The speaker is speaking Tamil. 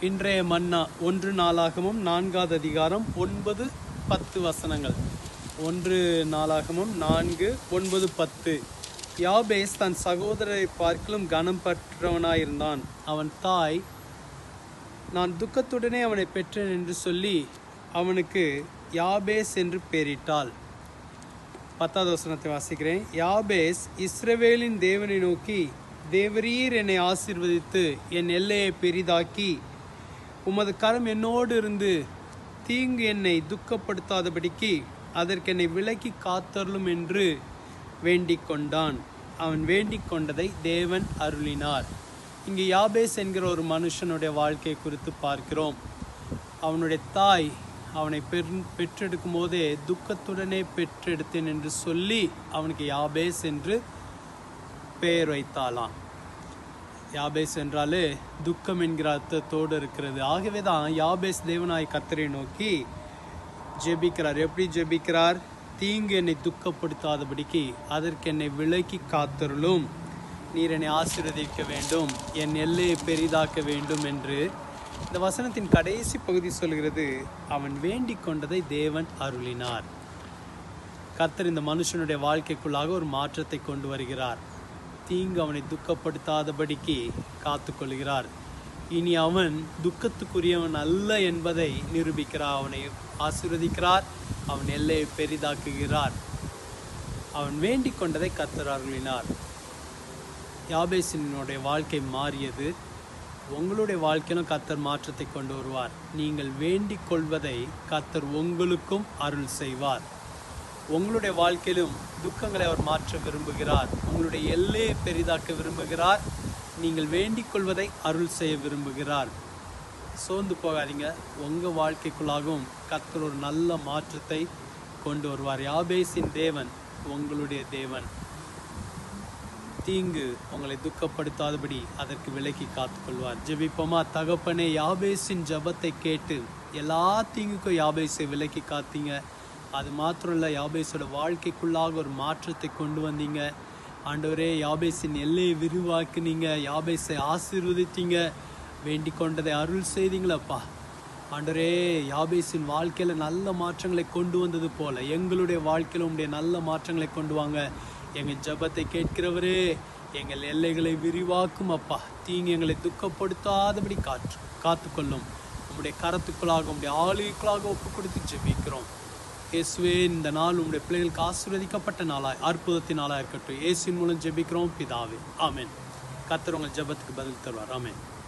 இன்றைய மன்னா ஒன்று நாளாகமும் நான்காவது அதிகாரம் ஒன்பது பத்து வசனங்கள் ஒன்று நாளாகமும் நான்கு ஒன்பது பத்து யாபேஸ் தன் சகோதரரை பார்க்கலும் கனம் பெற்றவனாயிருந்தான் அவன் தாய் நான் துக்கத்துடனே அவனை பெற்றேன் என்று சொல்லி அவனுக்கு யாபேஸ் என்று பெயரிட்டாள் பத்தாவது வசனத்தை வாசிக்கிறேன் யாபேஸ் இஸ்ரவேலின் தேவனை நோக்கி தேவரீர் என்னை ஆசீர்வதித்து என் எல்லையை பெரிதாக்கி உமது கரம் என்னோடு இருந்து தீங்கு என்னை துக்கப்படுத்தாதபடிக்கு அதற்கு என்னை விலக்கி காத்தருளும் என்று வேண்டிக் கொண்டான் அவன் வேண்டிக் கொண்டதை தேவன் அருளினார் இங்கு யாபேஸ் என்கிற ஒரு மனுஷனுடைய வாழ்க்கை குறித்து பார்க்கிறோம் அவனுடைய தாய் அவனை பெற் பெற்றெடுக்கும் போதே துக்கத்துடனே பெற்றெடுத்தேன் என்று சொல்லி அவனுக்கு யாபேஸ் என்று பெயர் வைத்தாளாம் யாபேஸ் என்றாலே துக்கம் என்கிற அர்த்தத்தோடு இருக்கிறது ஆகவே தான் யாபேஸ் தேவனாய் கத்தரை நோக்கி ஜெபிக்கிறார் எப்படி ஜெபிக்கிறார் தீங்கு என்னை துக்கப்படுத்தாதபடிக்கு அதற்கு என்னை விலக்கி காத்தருளும் நீர் என்னை ஆசீர்வதிக்க வேண்டும் என் எல்லையை பெரிதாக்க வேண்டும் என்று இந்த வசனத்தின் கடைசி பகுதி சொல்கிறது அவன் வேண்டிக் கொண்டதை தேவன் அருளினார் கர்த்தர் இந்த மனுஷனுடைய வாழ்க்கைக்குள்ளாக ஒரு மாற்றத்தை கொண்டு வருகிறார் தீங்கு அவனை துக்கப்படுத்தாதபடிக்கு காத்துக்கொள்கிறார் இனி அவன் துக்கத்துக்குரியவன் அல்ல என்பதை நிரூபிக்கிறார் அவனை ஆசீர்வதிக்கிறார் அவன் எல்லையை பெரிதாக்குகிறார் அவன் வேண்டிக் கொண்டதை கர்த்தர் அருளினார் யாபேசினுடைய வாழ்க்கை மாறியது உங்களுடைய வாழ்க்கையிலும் கர்த்தர் மாற்றத்தை கொண்டு வருவார் நீங்கள் வேண்டிக் கொள்வதை கர்த்தர் உங்களுக்கும் அருள் செய்வார் உங்களுடைய வாழ்க்கையிலும் துக்கங்களை அவர் மாற்ற விரும்புகிறார் உங்களுடைய எல்லையை பெரிதாக்க விரும்புகிறார் நீங்கள் வேண்டிக் கொள்வதை அருள் செய்ய விரும்புகிறார் சோர்ந்து போகாதீங்க உங்கள் வாழ்க்கைக்குள்ளாகவும் கர்த்தர் ஒரு நல்ல மாற்றத்தை கொண்டு வருவார் யாபேசின் தேவன் உங்களுடைய தேவன் தீங்கு உங்களை துக்கப்படுத்தாதபடி அதற்கு விலக்கி காத்துக்கொள்வார் ஜெபிப்போமா தகப்பனே யாபேசின் ஜபத்தை கேட்டு எல்லா தீங்குக்கும் யாபேஸை விலக்கி காத்தீங்க அது மாத்திரம் இல்லை யாபேஸோட வாழ்க்கைக்குள்ளாக ஒரு மாற்றத்தை கொண்டு வந்தீங்க ஆண்டவரே யாபேசின் எல்லையை விரிவாக்குனீங்க யாபேஸை ஆசீர்வதித்தீங்க வேண்டிக் கொண்டதை அருள் செய்தீங்களப்பா ஆண்டவரே யாபேசின் வாழ்க்கையில் நல்ல மாற்றங்களை கொண்டு வந்தது போல எங்களுடைய வாழ்க்கையில் உடைய நல்ல மாற்றங்களை கொண்டு வாங்க எங்கள் ஜபத்தை கேட்கிறவரே எங்கள் எல்லைகளை விரிவாக்கும் அப்பா தீங்கு எங்களை துக்கப்படுத்தாதபடி காற்று காத்துக்கொள்ளும் உம்முடைய கரத்துக்குள்ளாக உம்முடைய ஆளுக்குள்ளாக ஒப்பு கொடுத்து ஜெபிக்கிறோம் இயேசுவே இந்த நாள் உம்முடைய பிள்ளைகளுக்கு ஆசீர்வதிக்கப்பட்ட நாளாய் அற்புதத்தின் நாளாக இருக்கட்டும் இயேசுவின் மூலம் ஜெபிக்கிறோம் பிதாவே ஆமென் கர்த்தர் உங்கள் ஜெபத்துக்கு பதில் தருவார் ஆமென்